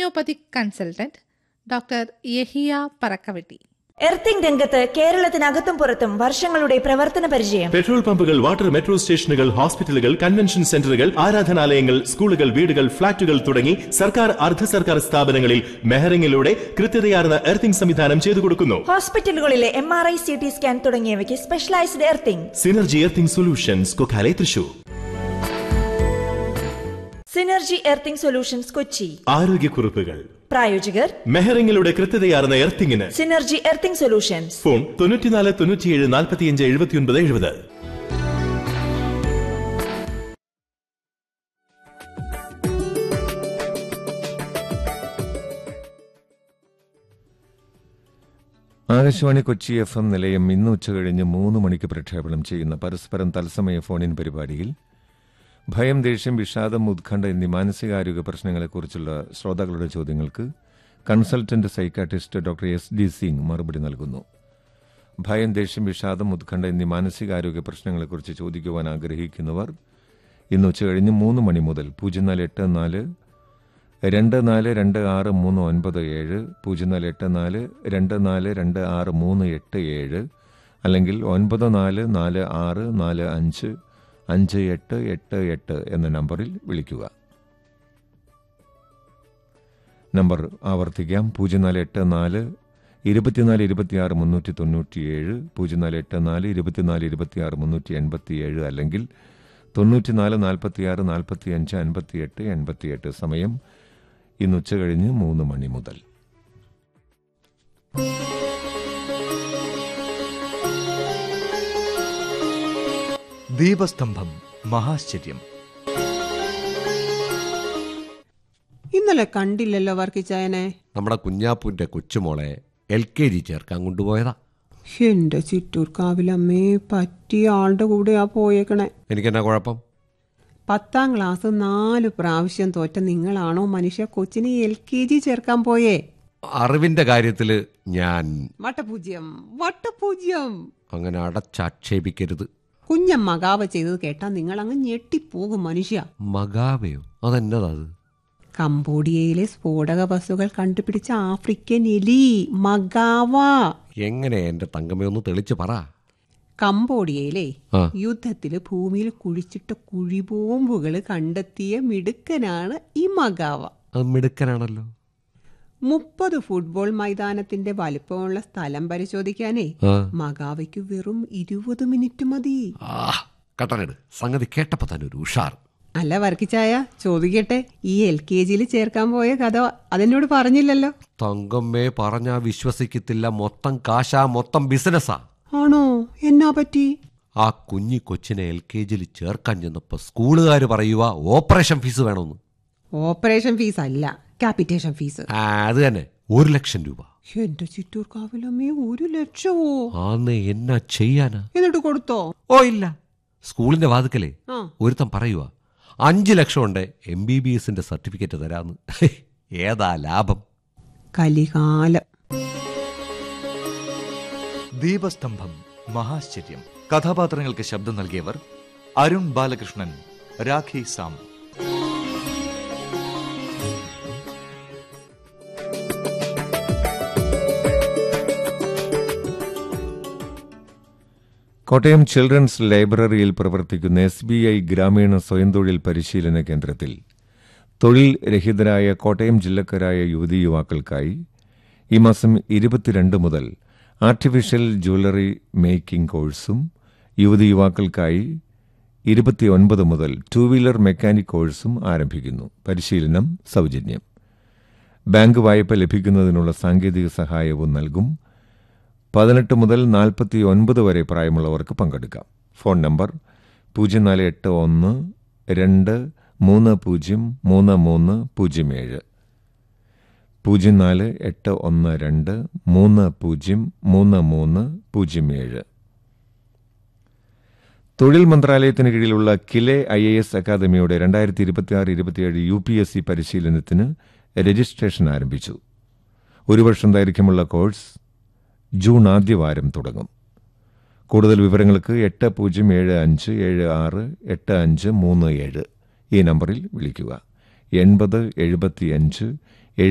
Homoeopathic consultant doctor Yahiya Parakkavetti earthing രംഗത്ത് കേരളത്തിനകത്തും പുറത്തും വർഷങ്ങളുടെ പ്രവർത്തന പരിചയം പെട്രോൾ പമ്പുകൾ വാട്ടർ മെട്രോ സ്റ്റേഷനുകൾ ഹോസ്പിറ്റലുകൾ കൺവെൻഷൻ സെന്ററുകൾ ആരാധനാലയങ്ങൾ സ്കൂളുകൾ വീടുകൾ ഫ്ളാറ്റുകൾ തുടങ്ങി സർക്കാർ അർദ്ധ സർക്കാർ സ്ഥാപനങ്ങളിൽ മെഹറിംഗിലൂടെ കൃത്യതയാർന്ന എർത്തിംഗ് സംവിധാനം ചെയ്തു കൊടുക്കുന്നു ഹോസ്പിറ്റലുകളിലെ M R I C T scan തുടങ്ങിയവയ്ക്ക് specialised earthing synergy earthing solutions Kokkale Thrissur synergy earthing solutions Kochi ആരോഗ്യക്കുറിപ്പുകൾ പ്രായോജകർ മെഹറിംഗിലൂടെ കൃത്യതയാർന്ന എർത്തിങ്ങിന് സിനർജി എർത്തിംഗ് സൊല്യൂഷൻസ് ഫോൺ തൊണ്ണൂറ്റിനാല് തൊണ്ണൂറ്റിയേഴ് നാൽപ്പത്തിയഞ്ച് എഴുപത്തിയൊൻപത് എഴുപത് ആകാശവാണി കൊച്ചി എഫ് എം നിലയം ഇന്ന് ഉച്ചകഴിഞ്ഞ് മൂന്ന് മണിക്ക് പ്രക്ഷേപണം ചെയ്യുന്ന പരസ്പരം തത്സമയ ഫോണിൻ പരിപാടിയിൽ ഭയം ദേഷ്യം വിഷാദം ഉത്കണ്ഠ എന്നീ മാനസികാരോഗ്യ പ്രശ്നങ്ങളെക്കുറിച്ചുള്ള ശ്രോതാക്കളുടെ ചോദ്യങ്ങൾക്ക് consultant psychiatrist doctor S D Singh മറുപടി നൽകുന്നു ഭയം ദേഷ്യം വിഷാദം ഉത്കണ്ഠ എന്നീ മാനസികാരോഗ്യ പ്രശ്നങ്ങളെക്കുറിച്ച് ചോദിക്കുവാൻ ആഗ്രഹിക്കുന്നവർ ഇന്ന് ഉച്ചകഴിഞ്ഞ് മൂന്ന് മണി മുതൽ പൂജ്യം നാല് എട്ട് നാല് രണ്ട് നാല് രണ്ട് ആറ് മൂന്ന് ഒൻപത് ഏഴ് പൂജ്യം നാല് എട്ട് നാല് രണ്ട് നാല് രണ്ട് ആറ് മൂന്ന് എട്ട് ഏഴ് അല്ലെങ്കിൽ ഒൻപത് നാല് നാല് ആറ് നാല് അഞ്ച് അഞ്ച് എട്ട് എട്ട് എട്ട് എന്ന നമ്പറിൽ വിളിക്കുക നമ്പർ ആവർത്തിക്കാം പൂജ്യം നാല് എട്ട് നാല് ഇരുപത്തിനാല് ഇരുപത്തിയാറ് മുന്നൂറ്റി തൊണ്ണൂറ്റിയേഴ് പൂജ്യം നാല് എട്ട് നാല് ഇരുപത്തിനാല് ഇരുപത്തിയാറ് മുന്നൂറ്റി എൺപത്തിയേഴ് അല്ലെങ്കിൽ തൊണ്ണൂറ്റിനാല് നാൽപ്പത്തിയാറ് നാൽപ്പത്തിയഞ്ച് അൻപത്തിയെട്ട് എൺപത്തിയെട്ട് സമയം ഇന്ന് ഉച്ചകഴിഞ്ഞ് മൂന്ന് മണി മുതൽ ദീപസ്തംഭം മഹാശ്ചര്യം ഇന്നലെ കണ്ടില്ലല്ലോ വർക്കിച്ചായനെ നമ്മുടെ കുഞ്ഞാപ്പൂന്റെ കൊച്ചുമോളെ എൽ കെ ജി ചേർക്കാൻ കൊണ്ടുപോയതാ എന്റെ ചിറ്റൂർ കാവിലമ്മേ പറ്റിയ ആളുടെ കൂടെയാ പോയേക്കണേ എനിക്കെന്നാ കുഴപ്പം പത്താം ക്ലാസ് നാല് പ്രാവശ്യം തോറ്റ നിങ്ങളാണോ മനുഷ്യ കൊച്ചിനെ എൽ കെ ജി ചേർക്കാൻ പോയേ അറിവിന്റെ കാര്യത്തില് ഞാൻ വട്ടപൂജ്യം വട്ടപൂജ്യം അങ്ങനെ അടച്ചാക്ഷേപിക്കരുത് കുഞ്ഞമ്മകാവ ചെയ്തത് കേട്ടാ നിങ്ങൾ അങ്ങ് ഞെട്ടിപ്പോകും മനുഷ്യ മഗാവയോ അതെന്നതാ അത് കംബോഡിയയിലെ സ്ഫോടക ബസ്സുകൾ കണ്ടുപിടിച്ച ആഫ്രിക്കൻ എലി മഗാവ എങ്ങനെ എന്റെ തങ്കമ്മ ഒന്ന് തെളിച്ച് പറ കംബോഡിയയിലെ ആ. യുദ്ധത്തില് ഭൂമിയിൽ കുഴിച്ചിട്ട കുഴിബോംബുകൾ കണ്ടെത്തിയ മിടുക്കനാണ് ഈ മഗാവ അത് മിടുക്കനാണല്ലോ മുപ്പത് ഫുട്ബോൾ മൈതാനത്തിന്റെ വലിപ്പമുള്ള സ്ഥലം പരിശോധിക്കാനേ ആ. മഗാവയ്ക്ക് വെറും ഇരുപത് മിനിറ്റ് മതി ആ കട്ടനെട് സംഗതി കേട്ടപ്പോ തന്നെ ഒരു ഉഷാർ അല്ല വർക്കിച്ചായ ചോദിക്കട്ടെ ഈ എൽ കെ ജിയിൽ ചേർക്കാൻ പോയ കഥ അതെന്നോട് പറഞ്ഞില്ലല്ലോ തങ്കമ്മേ പറഞ്ഞാ വിശ്വസിക്കത്തില്ല മൊത്തം കാശാ മൊത്തം ബിസിനസ്സാ ആണോ എന്നാ പറ്റി ആ കുഞ്ഞി കൊച്ചിനെ എൽ കെ ജിയിൽ ചേർക്കാൻ ചെന്നപ്പോ സ്കൂളുകാർ പറയുക ഓപ്പറേഷൻ ഫീസ് വേണമെന്ന് ഓപ്പറേഷൻ ഫീസ് അല്ല ക്യാപിറ്റേഷൻ ഫീസ് ആ അത് തന്നെ ഒരു ലക്ഷം രൂപ എന്റെ ചിറ്റൂർ കാവിലമ്മേ ഒരു ലക്ഷവോ ആന്ന് എന്നാ ചെയ്യാനാ എന്നിട്ട് കൊടുത്തോ ഓ ഇല്ല സ്കൂളിന്റെ വാതുക്കലേ ആ ഒരുത്തൻ പറയുക അഞ്ച് ലക്ഷം ഉണ്ട് എം ബി ബി എസിന്റെ സർട്ടിഫിക്കറ്റ് തരാന്ന് ഏതാ ലാഭം കലികാലം ദീപസ്തംഭം മഹാശ്ചര്യം കഥാപാത്രങ്ങൾക്ക് ശബ്ദം നൽകിയവർ അരുൺ ബാലകൃഷ്ണൻ രാഖി സാം കോട്ടയം ചിൽഡ്രൻസ് ലൈബ്രറിയിൽ പ്രവർത്തിക്കുന്ന എസ് ബി ഐ ഗ്രാമീണ സ്വയം തൊഴിൽ പരിശീലന കേന്ദ്രത്തിൽ തൊഴിൽ രഹിതരായ കോട്ടയം ജില്ലക്കാരായ യുവതീ യുവാക്കൾക്കായി ഈ മാസം ഇരുപത്തിരണ്ട് മുതൽ ആർട്ടിഫിഷ്യൽ ജ്വല്ലറി മേക്കിംഗ് കോഴ്സും യുവതീ യുവാക്കൾക്കായി ഇരുപത്തിയൊൻപത് മുതൽ ടു വീലർ മെക്കാനിക് കോഴ്സും ആരംഭിക്കുന്നു പരിശീലനം സൗജന്യം ബാങ്ക് വായ്പ ലഭിക്കുന്നതിനുള്ള സാങ്കേതിക സഹായവും നൽകും പതിനെട്ട് മുതൽ നാൽപ്പത്തി ഒൻപത് വരെ പ്രായമുള്ളവർക്ക് പങ്കെടുക്കാം ഫോൺ നമ്പർ പൂജ്യം നാല് എട്ട് ഒന്ന് രണ്ട് മൂന്ന് പൂജ്യം മൂന്ന് മൂന്ന് പൂജ്യം ഏഴ് പൂജ്യം നാല് എട്ട് ഒന്ന് രണ്ട് മൂന്ന് പൂജ്യം മൂന്ന് മൂന്ന് പൂജ്യം ഏഴ് തൊഴിൽ മന്ത്രാലയത്തിന് കീഴിലുള്ള കിലെ ഐ എ എസ് അക്കാദമിയുടെ രണ്ടായിരത്തി ഇരുപത്തിയാറ് ഇരുപത്തിയേഴ് യു പി എസ് സി പരിശീലനത്തിന് രജിസ്ട്രേഷൻ ആരംഭിച്ചു ഒരു വർഷം ദൈർഘ്യമുള്ള കോഴ്സ് ജൂൺ ആദ്യവാരം തുടങ്ങും കൂടുതൽ വിവരങ്ങൾക്ക് എട്ട് പൂജ്യം ഏഴ് അഞ്ച് ഏഴ് ആറ് എട്ട് അഞ്ച് മൂന്ന് ഏഴ് ഈ നമ്പറിൽ വിളിക്കുക എൺപത് എഴുപത്തിയഞ്ച്